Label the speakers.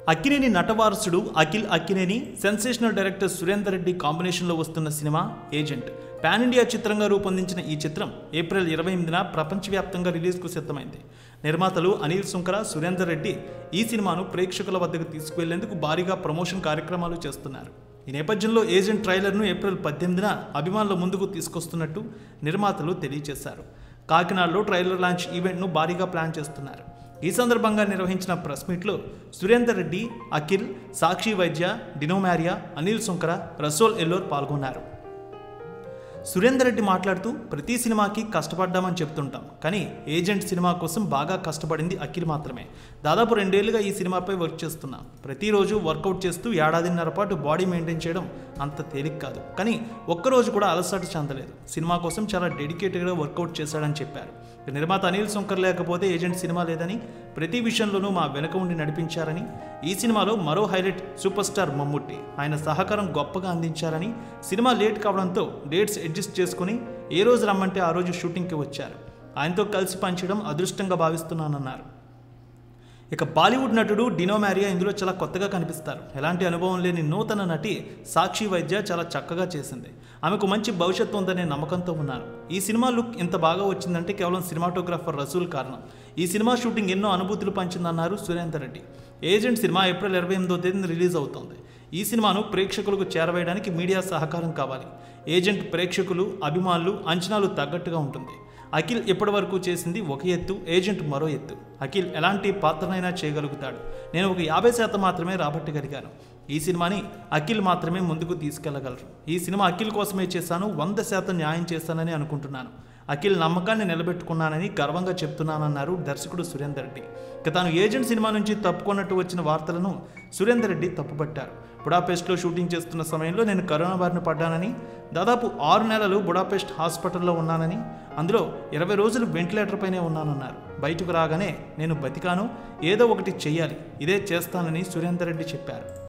Speaker 1: అక్కినేని నటవారసుడు Akhil Akkineni sensational director Surender Reddy కాంబినేషన్లో వస్తున్న సినిమా ఏజెంట్ పాన్ ఇండియా చిత్రంగా రూపొందించిన ఈ చిత్రం ఏప్రిల్ ఇరవై ఎనిమిదిన ప్రపంచవ్యాప్తంగా రిలీజ్కు సిద్ధమైంది నిర్మాతలు అనిల్ సుంకర సురేందర్ రెడ్డి ఈ సినిమాను ప్రేక్షకుల వద్దకు తీసుకువెళ్లేందుకు భారీగా ప్రమోషన్ కార్యక్రమాలు చేస్తున్నారు ఈ నేపథ్యంలో ఏజెంట్ ట్రైలర్ను ఏప్రిల్ పద్దెనిమిదిన అభిమానుల ముందుకు తీసుకొస్తున్నట్టు నిర్మాతలు తెలియజేశారు కాకినాడలో ట్రైలర్ లాంచ్ ఈవెంట్ను భారీగా ప్లాన్ చేస్తున్నారు ఈ సందర్భంగా నిర్వహించిన ప్రెస్ మీట్లో సురేందర్ రెడ్డి అఖిల్ సాక్షి వైద్య డినోమారియా అనిల్ సుంకర రసోల్ ఎల్లోర్ పాల్గొన్నారు సురేందర్ రెడ్డి మాట్లాడుతూ ప్రతి సినిమాకి కష్టపడ్డామని చెప్తుంటాం కానీ ఏజెంట్ సినిమా కోసం బాగా కష్టపడింది అఖిల్ మాత్రమే దాదాపు రెండేళ్లుగా ఈ సినిమాపై వర్క్ చేస్తున్నాం ప్రతిరోజు వర్కౌట్ చేస్తూ ఏడాదిన్నర పాటు బాడీ మెయింటైన్ చేయడం అంత తేలిక కాదు కానీ ఒక్కరోజు కూడా అలసట చెందలేదు సినిమా కోసం చాలా డెడికేటెడ్గా వర్కౌట్ చేశాడని చెప్పారు నిర్మాత అనిల్ శంకర్ లేకపోతే ఏజెంట్ సినిమా లేదని ప్రతి విషయంలోనూ మా వెనుక ఉండి నడిపించారని ఈ సినిమాలో మరో హైలైట్ సూపర్ స్టార్ మమ్ముట్టి ఆయన సహకారం గొప్పగా అందించారని సినిమా లేట్ కావడంతో డేట్స్ అడ్జస్ట్ చేసుకుని ఏ రోజు రమ్మంటే ఆ రోజు షూటింగ్కి వచ్చారు ఆయనతో కలిసి పనిచేయడం అదృష్టంగా భావిస్తున్నానన్నారు ఇక బాలీవుడ్ నటుడు డినో మ్యారియా ఇందులో చాలా కొత్తగా కనిపిస్తారు ఎలాంటి అనుభవం లేని నూతన నటి సాక్షి వైద్య చాలా చక్కగా చేసింది ఆమెకు మంచి భవిష్యత్తు ఉందనే నమ్మకంతో ఉన్నాను ఈ సినిమా లుక్ ఇంత బాగా వచ్చిందంటే కేవలం సినిమాటోగ్రాఫర్ రసూల్ కారణం ఈ సినిమా షూటింగ్ ఎన్నో అనుభూతులు పంచిందన్నారు Surender Reddy Agent cinema April ఇరవై ఎనిమిదో తేదీన రిలీజ్ అవుతోంది ఈ సినిమాను ప్రేక్షకులకు చేరవేయడానికి మీడియా సహకారం కావాలి ఏజెంట్ ప్రేక్షకులు అభిమానులు అంచనాలు తగ్గట్టుగా ఉంటుంది అఖిల్ ఇప్పటివరకు చేసింది ఒక ఎత్తు ఏజెంట్ మరో ఎత్తు అఖిల్ ఎలాంటి పాత్రనైనా చేయగలుగుతాడు నేను ఒక యాభై శాతం మాత్రమే రాబట్టగలిగాను ఈ సినిమాని అఖిల్ మాత్రమే ముందుకు తీసుకెళ్లగలరు ఈ సినిమా అఖిల్ కోసమే చేశాను వంద శాతం న్యాయం చేస్తానని అనుకుంటున్నాను అఖిల్ నమ్మకాన్ని నిలబెట్టుకున్నానని గర్వంగా చెప్తున్నానన్నారు దర్శకుడు సురేందర్ రెడ్డి ఇక తాను ఏజెంట్ సినిమా నుంచి తప్పుకున్నట్టు వచ్చిన వార్తలను సురేందర్ రెడ్డి తప్పుపట్టారు బుడాపెస్ట్లో షూటింగ్ చేస్తున్న సమయంలో నేను కరోనా బారిన పడ్డానని దాదాపు ఆరు నెలలు బుడాపెస్ట్ హాస్పిటల్లో ఉన్నానని అందులో ఇరవై రోజులు వెంటిలేటర్ పైనే ఉన్నానన్నారు బయటకు రాగానే నేను బతికాను ఏదో ఒకటి చెయ్యాలి ఇదే చేస్తానని సురేందర్ రెడ్డి చెప్పారు